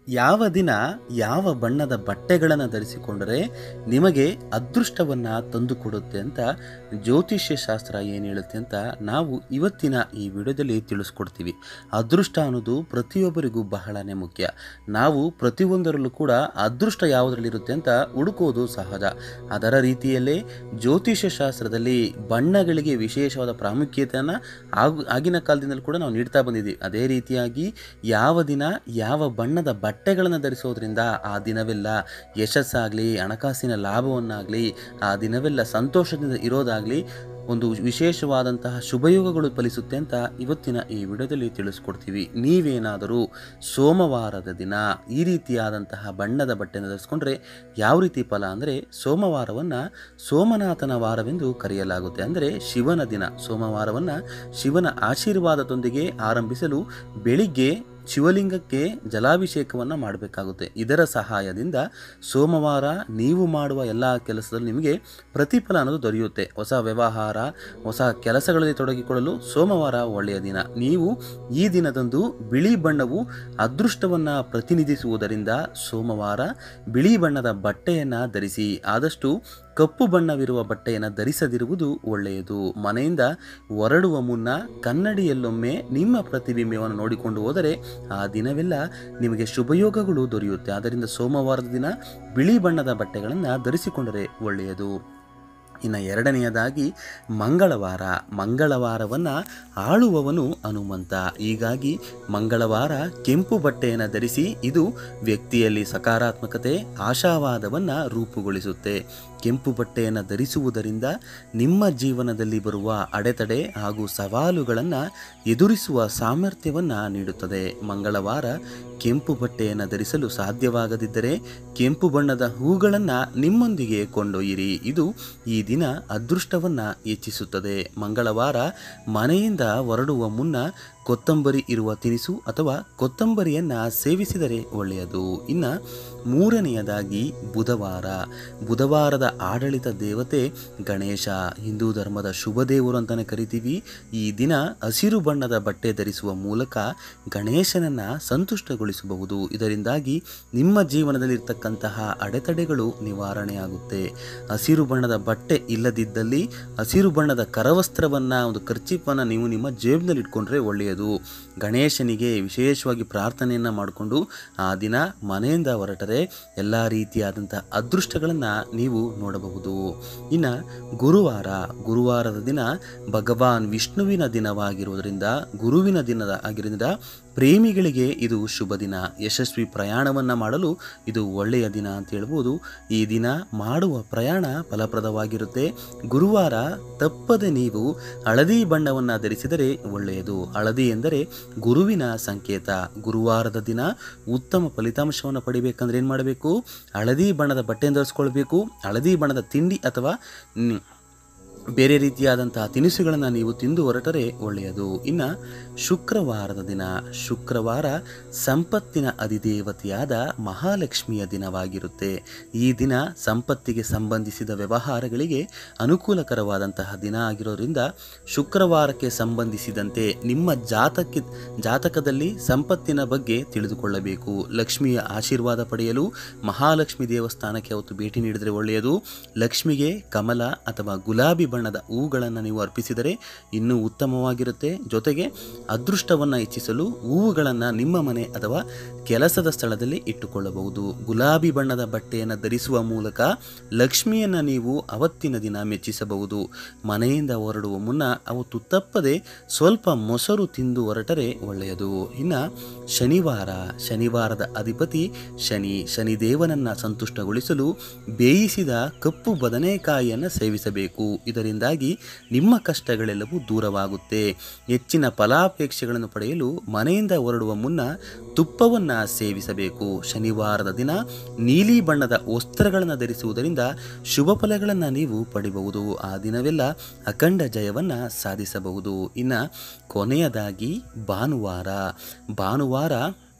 ಯಾವ ದಿನ ಯಾವ ಬಣ್ಣದ ಬಟ್ಟೆಗಳನ್ನು ಧರಿಸಿಕೊಂಡರೆ ನಿಮಗೆ ಅದೃಷ್ಟವನ್ನು ತಂದುಕೊಡುತ್ತೆ ಅಂತ ಜ್ಯೋತಿಷ್ಯ ಶಾಸ್ತ್ರ ಏನು ಹೇಳುತ್ತೆ ಅಂತ ನಾವು ಇವತ್ತಿನ ಈ ವಿಡಿಯೋದಲ್ಲಿ ತಿಳಿಸ್ಕೊಡ್ತೀವಿ ಅದೃಷ್ಟ ಅನ್ನೋದು ಪ್ರತಿಯೊಬ್ಬರಿಗೂ ಬಹಳನೇ ಮುಖ್ಯ ನಾವು ಪ್ರತಿಯೊಂದರಲ್ಲೂ ಕೂಡ ಅದೃಷ್ಟ ಯಾವುದರಲ್ಲಿರುತ್ತೆ ಅಂತ ಹುಡುಕೋದು ಸಹಜ ಅದರ ರೀತಿಯಲ್ಲೇ ಜ್ಯೋತಿಷ್ಯ ಶಾಸ್ತ್ರದಲ್ಲಿ ಬಣ್ಣಗಳಿಗೆ ವಿಶೇಷವಾದ ಪ್ರಾಮುಖ್ಯತೆಯನ್ನು ಆಗ ಆಗಿನ ಕಾಲದಿಂದಲೂ ಕೂಡ ನಾವು ನೀಡ್ತಾ ಬಂದಿದ್ದೀವಿ ಅದೇ ರೀತಿಯಾಗಿ ಯಾವ ದಿನ ಯಾವ ಬಣ್ಣದ ಬಟ್ಟೆಗಳನ್ನು ಧರಿಸೋದ್ರಿಂದ ಆ ದಿನವೆಲ್ಲ ಯಶಸ್ಸಾಗಲಿ ಹಣಕಾಸಿನ ಲಾಭವನ್ನಾಗಲಿ ಆ ದಿನವೆಲ್ಲ ಸಂತೋಷದಿಂದ ಇರೋದಾಗಲಿ ಒಂದು ವಿಶೇಷವಾದಂತಹ ಶುಭಯೋಗಗಳು ಫಲಿಸುತ್ತೆ ಅಂತ ಇವತ್ತಿನ ಈ ವಿಡಿಯೋದಲ್ಲಿ ತಿಳಿಸ್ಕೊಡ್ತೀವಿ ನೀವೇನಾದರೂ ಸೋಮವಾರದ ದಿನ ಈ ರೀತಿಯಾದಂತಹ ಬಣ್ಣದ ಬಟ್ಟೆಯನ್ನು ಧರಿಸ್ಕೊಂಡ್ರೆ ಯಾವ ರೀತಿ ಫಲ ಅಂದರೆ ಸೋಮವಾರವನ್ನು ಸೋಮನಾಥನ ವಾರವೆಂದು ಕರೆಯಲಾಗುತ್ತೆ ಅಂದರೆ ಶಿವನ ದಿನ ಸೋಮವಾರವನ್ನು ಶಿವನ ಆಶೀರ್ವಾದದೊಂದಿಗೆ ಆರಂಭಿಸಲು ಬೆಳಿಗ್ಗೆ ಶಿವಲಿಂಗಕ್ಕೆ ಜಲಾಭಿಷೇಕವನ್ನು ಮಾಡಬೇಕಾಗುತ್ತೆ ಇದರ ಸಹಾಯದಿಂದ ಸೋಮವಾರ ನೀವು ಮಾಡುವ ಎಲ್ಲ ಕೆಲಸದಲ್ಲಿ ನಿಮಗೆ ಪ್ರತಿಫಲ ಅನ್ನೋದು ದೊರೆಯುತ್ತೆ ಹೊಸ ವ್ಯವಹಾರ ಹೊಸ ಕೆಲಸಗಳಲ್ಲಿ ತೊಡಗಿಕೊಳ್ಳಲು ಸೋಮವಾರ ಒಳ್ಳೆಯ ದಿನ ನೀವು ಈ ದಿನದಂದು ಬಿಳಿ ಬಣ್ಣವು ಅದೃಷ್ಟವನ್ನು ಪ್ರತಿನಿಧಿಸುವುದರಿಂದ ಸೋಮವಾರ ಬಿಳಿ ಬಣ್ಣದ ಬಟ್ಟೆಯನ್ನು ಧರಿಸಿ ಆದಷ್ಟು ಕಪ್ಪು ಬಣ್ಣವಿರುವ ಬಟ್ಟೆಯನ್ನು ಧರಿಸದಿರುವುದು ಒಳ್ಳೆಯದು ಮನೆಯಿಂದ ಹೊರಡುವ ಮುನ್ನ ಕನ್ನಡಿಯಲ್ಲೊಮ್ಮೆ ನಿಮ್ಮ ಪ್ರತಿಬಿಂಬವನ್ನು ನೋಡಿಕೊಂಡು ಹೋದರೆ ಆ ದಿನವೆಲ್ಲ ನಿಮಗೆ ಶುಭಯೋಗಗಳು ದೊರೆಯುತ್ತೆ ಆದ್ದರಿಂದ ಸೋಮವಾರದ ದಿನ ಬಿಳಿ ಬಣ್ಣದ ಬಟ್ಟೆಗಳನ್ನು ಧರಿಸಿಕೊಂಡರೆ ಒಳ್ಳೆಯದು ಇನ್ನು ಎರಡನೆಯದಾಗಿ ಮಂಗಳವಾರ ಮಂಗಳವಾರವನ್ನು ಆಳುವವನು ಹನುಮಂತ ಹೀಗಾಗಿ ಮಂಗಳವಾರ ಕೆಂಪು ಬಟ್ಟೆಯನ್ನು ಧರಿಸಿ ಇದು ವ್ಯಕ್ತಿಯಲ್ಲಿ ಸಕಾರಾತ್ಮಕತೆ ಆಶಾವಾದವನ್ನು ರೂಪುಗೊಳಿಸುತ್ತೆ ಕೆಂಪು ಬಟ್ಟೆಯನ್ನು ಧರಿಸುವುದರಿಂದ ನಿಮ್ಮ ಜೀವನದಲ್ಲಿ ಬರುವ ಅಡೆತಡೆ ಹಾಗೂ ಸವಾಲುಗಳನ್ನು ಎದುರಿಸುವ ಸಾಮರ್ಥ್ಯವನ್ನು ನೀಡುತ್ತದೆ ಮಂಗಳವಾರ ಕೆಂಪು ಬಟ್ಟೆಯನ್ನು ಧರಿಸಲು ಸಾಧ್ಯವಾಗದಿದ್ದರೆ ಕೆಂಪು ಬಣ್ಣದ ಹೂಗಳನ್ನು ನಿಮ್ಮೊಂದಿಗೆ ಕೊಂಡೊಯ್ಯಿರಿ ಇದು ಈ ದಿನ ಅದೃಷ್ಟವನ್ನು ಹೆಚ್ಚಿಸುತ್ತದೆ ಮಂಗಳವಾರ ಮನೆಯಿಂದ ಹೊರಡುವ ಮುನ್ನ ಕೊತ್ತಂಬರಿ ಇರುವ ತಿನಿಸು ಅಥವಾ ಕೊತ್ತಂಬರಿಯನ್ನು ಸೇವಿಸಿದರೆ ಒಳ್ಳೆಯದು ಇನ್ನು ಮೂರನೆಯದಾಗಿ ಬುಧವಾರ ಬುಧವಾರದ ಆಡಳಿತ ದೇವತೆ ಗಣೇಶ ಹಿಂದೂ ಧರ್ಮದ ಶುಭ ದೇವರು ಅಂತಲೇ ಕರಿತೀವಿ ಈ ದಿನ ಹಸಿರು ಬಣ್ಣದ ಬಟ್ಟೆ ಧರಿಸುವ ಮೂಲಕ ಗಣೇಶನನ್ನು ಸಂತುಷ್ಟಗೊಳಿಸಬಹುದು ಇದರಿಂದಾಗಿ ನಿಮ್ಮ ಜೀವನದಲ್ಲಿರ್ತಕ್ಕಂತಹ ಅಡೆತಡೆಗಳು ನಿವಾರಣೆಯಾಗುತ್ತೆ ಹಸಿರು ಬಣ್ಣದ ಬಟ್ಟೆ ಇಲ್ಲದಿದ್ದಲ್ಲಿ ಹಸಿರು ಬಣ್ಣದ ಕರವಸ್ತ್ರವನ್ನು ಒಂದು ಖರ್ಚಿಪನ್ನು ನೀವು ನಿಮ್ಮ ಜೇಬ್ನಲ್ಲಿ ಇಟ್ಕೊಂಡ್ರೆ ಒಳ್ಳೆಯದು ಗಣೇಶನಿಗೆ ವಿಶೇಷವಾಗಿ ಪ್ರಾರ್ಥನೆಯನ್ನು ಮಾಡಿಕೊಂಡು ಆ ದಿನ ಮನೆಯಿಂದ ಹೊರಟರೆ ಎಲ್ಲ ರೀತಿಯಾದಂಥ ಅದೃಷ್ಟಗಳನ್ನು ನೀವು ನೋಡಬಹುದು ಇನ್ನು ಗುರುವಾರ ಗುರುವಾರದ ದಿನ ಭಗವಾನ್ ವಿಷ್ಣುವಿನ ದಿನವಾಗಿರುವುದರಿಂದ ಗುರುವಿನ ದಿನದ ಆಗಿರೋದ್ರಿಂದ ಪ್ರೇಮಿಗಳಿಗೆ ಇದು ಶುಭ ದಿನ ಯಶಸ್ವಿ ಪ್ರಯಾಣವನ್ನು ಮಾಡಲು ಇದು ಒಳ್ಳೆಯ ದಿನ ಅಂತ ಹೇಳ್ಬೋದು ಈ ದಿನ ಮಾಡುವ ಪ್ರಯಾಣ ಫಲಪ್ರದವಾಗಿರುತ್ತೆ ಗುರುವಾರ ತಪ್ಪದೆ ನೀವು ಹಳದಿ ಬಣ್ಣವನ್ನು ಧರಿಸಿದರೆ ಒಳ್ಳೆಯದು ಹಳದಿ ಎಂದರೆ ಗುರುವಿನ ಸಂಕೇತ ಗುರುವಾರದ ದಿನ ಉತ್ತಮ ಫಲಿತಾಂಶವನ್ನು ಪಡಿಬೇಕಂದ್ರೆ ಏನು ಮಾಡಬೇಕು ಹಳದಿ ಬಣ್ಣದ ಬಟ್ಟೆಯನ್ನು ಧರಿಸ್ಕೊಳ್ಬೇಕು ಹಳದಿ ಬಣ್ಣದ ತಿಂಡಿ ಅಥವಾ ಮ್, ಬೇರೆ ರೀತಿಯಾದಂತಹ ತಿನಿಸುಗಳನ್ನು ನೀವು ತಿಂದು ಹೊರಟರೆ ಒಳ್ಳೆಯದು ಇನ್ನು ಶುಕ್ರವಾರದ ದಿನ ಶುಕ್ರವಾರ ಸಂಪತ್ತಿನ ಅಧಿದೇವತೆಯಾದ ಮಹಾಲಕ್ಷ್ಮಿಯ ದಿನವಾಗಿರುತ್ತೆ ಈ ದಿನ ಸಂಪತ್ತಿಗೆ ಸಂಬಂಧಿಸಿದ ವ್ಯವಹಾರಗಳಿಗೆ ಅನುಕೂಲಕರವಾದಂತಹ ದಿನ ಆಗಿರೋದ್ರಿಂದ ಶುಕ್ರವಾರಕ್ಕೆ ಸಂಬಂಧಿಸಿದಂತೆ ನಿಮ್ಮ ಜಾತಕ್ಕೆ ಜಾತಕದಲ್ಲಿ ಸಂಪತ್ತಿನ ಬಗ್ಗೆ ತಿಳಿದುಕೊಳ್ಳಬೇಕು ಲಕ್ಷ್ಮಿಯ ಆಶೀರ್ವಾದ ಪಡೆಯಲು ಮಹಾಲಕ್ಷ್ಮಿ ದೇವಸ್ಥಾನಕ್ಕೆ ಅವತ್ತು ಭೇಟಿ ನೀಡಿದರೆ ಒಳ್ಳೆಯದು ಲಕ್ಷ್ಮಿಗೆ ಕಮಲ ಅಥವಾ ಗುಲಾಬಿ ಬಣ್ಣದ ಹೂಗಳನ್ನು ನೀವು ಅರ್ಪಿಸಿದರೆ ಇನ್ನೂ ಉತ್ತಮವಾಗಿರುತ್ತೆ ಜೊತೆಗೆ ಅದೃಷ್ಟವನ್ನು ಹೆಚ್ಚಿಸಲು ಹೂವುಗಳನ್ನು ನಿಮ್ಮ ಮನೆ ಅಥವಾ ಕೆಲಸದ ಸ್ಥಳದಲ್ಲಿ ಇಟ್ಟುಕೊಳ್ಳಬಹುದು ಗುಲಾಬಿ ಬಣ್ಣದ ಬಟ್ಟೆಯನ್ನು ಧರಿಸುವ ಮೂಲಕ ಲಕ್ಷ್ಮಿಯನ್ನು ನೀವು ಅವತ್ತಿನ ದಿನ ಮೆಚ್ಚಿಸಬಹುದು ಮನೆಯಿಂದ ಹೊರಡುವ ಮುನ್ನ ಅವತ್ತು ತಪ್ಪದೆ ಸ್ವಲ್ಪ ಮೊಸರು ತಿಂದು ಹೊರಟರೆ ಒಳ್ಳೆಯದು ಇನ್ನು ಶನಿವಾರ ಶನಿವಾರದ ಅಧಿಪತಿ ಶನಿ ಶನಿದೇವನನ್ನು ಸಂತುಷ್ಟಗೊಳಿಸಲು ಬೇಯಿಸಿದ ಕಪ್ಪು ಬದನೆಕಾಯಿಯನ್ನು ಸೇವಿಸಬೇಕು ಇದರಿಂದಾಗಿ ನಿಮ್ಮ ಕಷ್ಟಗಳೆಲ್ಲವೂ ದೂರವಾಗುತ್ತೆ ಹೆಚ್ಚಿನ ಫಲಾಪೇಕ್ಷೆಗಳನ್ನು ಪಡೆಯಲು ಮನೆಯಿಂದ ಹೊರಡುವ ಮುನ್ನ ತುಪ್ಪವನ್ನು ಸೇವಿಸಬೇಕು ಶನಿವಾರದ ದಿನ ನೀಲಿ ಬಣ್ಣದ ವಸ್ತ್ರಗಳನ್ನು ಧರಿಸುವುದರಿಂದ ಶುಭ ಫಲಗಳನ್ನು ನೀವು ಪಡಿಬಹುದು ಆ ದಿನವೆಲ್ಲ ಅಖಂಡ ಜಯವನ್ನು ಸಾಧಿಸಬಹುದು ಇನ್ನು ಕೊನೆಯದಾಗಿ ಭಾನುವಾರ ಭಾನುವಾರ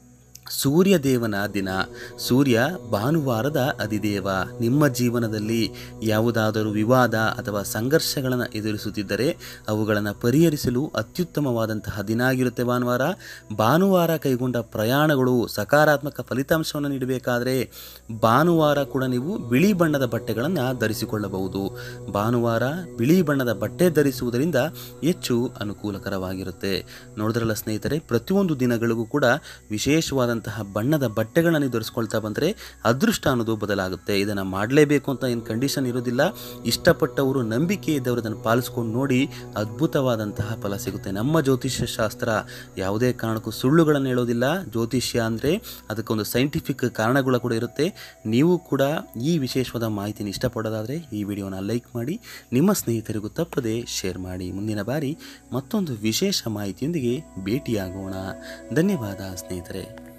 ಸೂರ್ಯದೇವನ ದಿನ ಸೂರ್ಯ ಭಾನುವಾರದ ಅಧಿದೇವ ನಿಮ್ಮ ಜೀವನದಲ್ಲಿ ಯಾವುದಾದರೂ ವಿವಾದ ಅಥವಾ ಸಂಘರ್ಷಗಳನ್ನು ಎದುರಿಸುತ್ತಿದ್ದರೆ ಅವುಗಳನ್ನು ಪರಿಹರಿಸಲು ಅತ್ಯುತ್ತಮವಾದಂತಹ ದಿನ ಆಗಿರುತ್ತೆ ಭಾನುವಾರ ಭಾನುವಾರ ಕೈಗೊಂಡ ಪ್ರಯಾಣಗಳು ಸಕಾರಾತ್ಮಕ ಫಲಿತಾಂಶವನ್ನು ನೀಡಬೇಕಾದರೆ ಭಾನುವಾರ ಕೂಡ ನೀವು ಬಿಳಿ ಬಣ್ಣದ ಬಟ್ಟೆಗಳನ್ನು ಧರಿಸಿಕೊಳ್ಳಬಹುದು ಭಾನುವಾರ ಬಿಳಿ ಬಣ್ಣದ ಬಟ್ಟೆ ಧರಿಸುವುದರಿಂದ ಹೆಚ್ಚು ಅನುಕೂಲಕರವಾಗಿರುತ್ತೆ ನೋಡಿದ್ರಲ್ಲ ಸ್ನೇಹಿತರೆ ಪ್ರತಿಯೊಂದು ದಿನಗಳಿಗೂ ಕೂಡ ವಿಶೇಷವಾದಂತಹ ಬಣ್ಣದ ಬಟ್ಟೆಗಳನ್ನು ನೀವು ಧರಿಸ್ಕೊಳ್ತಾ ಬಂದರೆ ಅದೃಷ್ಟ ಅನ್ನೋದು ಬದಲಾಗುತ್ತೆ ಇದನ್ನು ಮಾಡಲೇಬೇಕು ಅಂತ ಏನು ಕಂಡೀಷನ್ ಇರೋದಿಲ್ಲ ಇಷ್ಟಪಟ್ಟವರು ನಂಬಿಕೆ ಇದ್ದವರು ಇದನ್ನು ಪಾಲಿಸ್ಕೊಂಡು ನೋಡಿ ಅದ್ಭುತವಾದಂತಹ ಫಲ ಸಿಗುತ್ತೆ ನಮ್ಮ ಜ್ಯೋತಿಷ್ಯ ಶಾಸ್ತ್ರ ಯಾವುದೇ ಕಾರಣಕ್ಕೂ ಸುಳ್ಳುಗಳನ್ನು ಹೇಳೋದಿಲ್ಲ ಜ್ಯೋತಿಷ್ಯ ಅಂದರೆ ಅದಕ್ಕೊಂದು ಸೈಂಟಿಫಿಕ್ ಕಾರಣಗಳು ಕೂಡ ಇರುತ್ತೆ ನೀವು ಕೂಡ ಈ ವಿಶೇಷವಾದ ಮಾಹಿತಿನ ಇಷ್ಟಪಡೋದಾದರೆ ಈ ವಿಡಿಯೋನ ಲೈಕ್ ಮಾಡಿ ನಿಮ್ಮ ಸ್ನೇಹಿತರಿಗೂ ತಪ್ಪದೆ ಶೇರ್ ಮಾಡಿ ಮುಂದಿನ ಬಾರಿ ಮತ್ತೊಂದು ವಿಶೇಷ ಮಾಹಿತಿಯೊಂದಿಗೆ ಭೇಟಿಯಾಗೋಣ ಧನ್ಯವಾದ ಸ್ನೇಹಿತರೆ